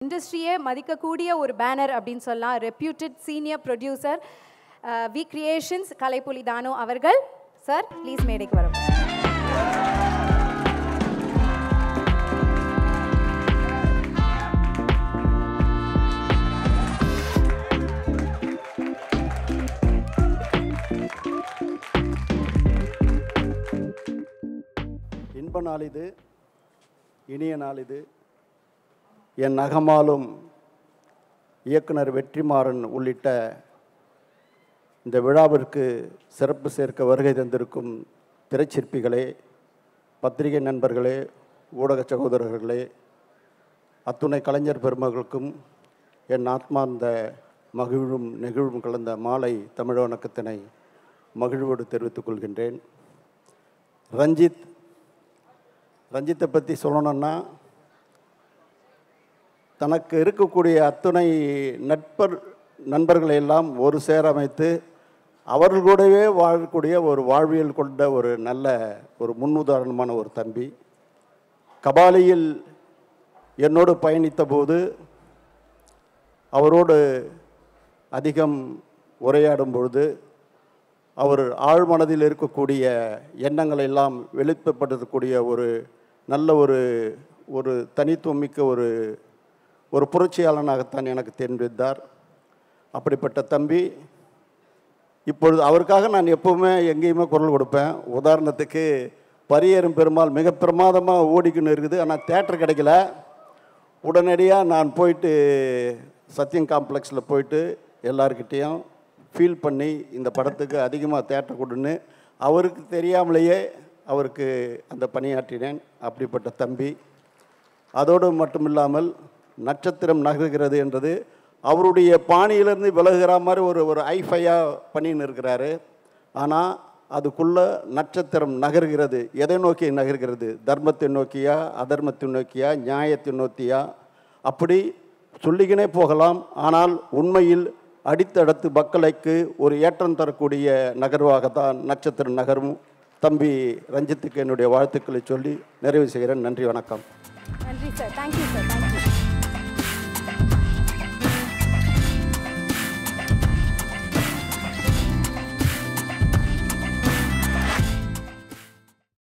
இண்டஸ்ட்ரியே மதிக்கக்கூடிய ஒரு பேனர் அப்படின்னு சொல்லலாம் reputed senior producer V creations Kalaipuli Thanu அவர்கள் சார் ப்ளீஸ் மேடைக்கு வரும் இன்ப நாள் இது இனிய நாள் இது என் நகமாலும் இயக்குனர் வெற்றிமாறன் உள்ளிட்ட இந்த விழாவிற்கு சிறப்பு சேர்க்க வருகை தந்திருக்கும் திரைச்சிற்பிகளே பத்திரிகை நண்பர்களே ஊடக சகோதரர்களே அத்துணை கலைஞர் பெருமகளுக்கும் என் ஆத்மார்ந்த மகிழும் நெகிழும் கலந்த மாலை தமிழ் வணக்கத்தினை மகிழ்வோடு தெரிவித்துக் கொள்கின்றேன் ரஞ்சித் ரஞ்சித்தை பற்றி சொல்லணும்னா தனக்கு இருக்கக்கூடிய அத்துணை நட்பர் நண்பர்களை எல்லாம் ஒரு சேர அமைத்து அவர்கள் கூடவே வாழக்கூடிய ஒரு வாழ்வியல் கொண்ட ஒரு நல்ல ஒரு முன்னுதாரணமான ஒரு தம்பி கபாலியில் என்னோடு பயணித்த போது அவரோடு அதிகம் உரையாடும் பொழுது அவர் ஆழ்மனதில் இருக்கக்கூடிய எண்ணங்களை எல்லாம் வெளிப்படுத்தக்கூடிய ஒரு நல்ல ஒரு ஒரு தனித்துவமிக்க ஒரு ஒரு புரட்சியாளனாகத்தான் எனக்கு தெரிந்திருந்தார் அப்படிப்பட்ட தம்பி இப்பொழுது அவருக்காக நான் எப்போவுமே எங்கேயுமே குரல் கொடுப்பேன் உதாரணத்துக்கு பரியேறும் பெருமாள் மிக பிரமாதமாக ஓடிக்கின்னு இருக்குது ஆனால் தேட்டர் கிடைக்கல உடனடியாக நான் போயிட்டு சத்யம் காம்ப்ளெக்ஸில் போயிட்டு எல்லாருக்கிட்டேயும் ஃபீல் பண்ணி இந்த படத்துக்கு அதிகமாக தேட்டர் கொடுன்னு அவருக்கு தெரியாமலேயே அவருக்கு அந்த பணியாற்றினேன் அப்படிப்பட்ட தம்பி அதோடு மட்டும் இல்லாமல் நட்சத்திரம் நகர்கிறது என்றது அவருடைய பாணியிலிருந்து விலகுற மாதிரி ஒரு ஒரு ஐஃபையாக பண்ணின்னு இருக்கிறாரு ஆனால் அதுக்குள்ளே நட்சத்திரம் நகர்கிறது எதை நோக்கி நகர்கிறது தர்மத்தை நோக்கியா அதர்மத்தை நோக்கியா நியாயத்தை நோக்கியா அப்படி சொல்லிக்கினே போகலாம் ஆனால் உண்மையில் அடித்தடுத்து மக்களுக்கு ஒரு ஏற்றம் தரக்கூடிய நகர்வாகத்தான் நட்சத்திரம் நகரும் தம்பி ரஞ்சித்துக்கு என்னுடைய வாழ்த்துக்களை சொல்லி நிறைவு செய்கிறேன் நன்றி வணக்கம் நன்றி சார் தேங்க்யூ சார்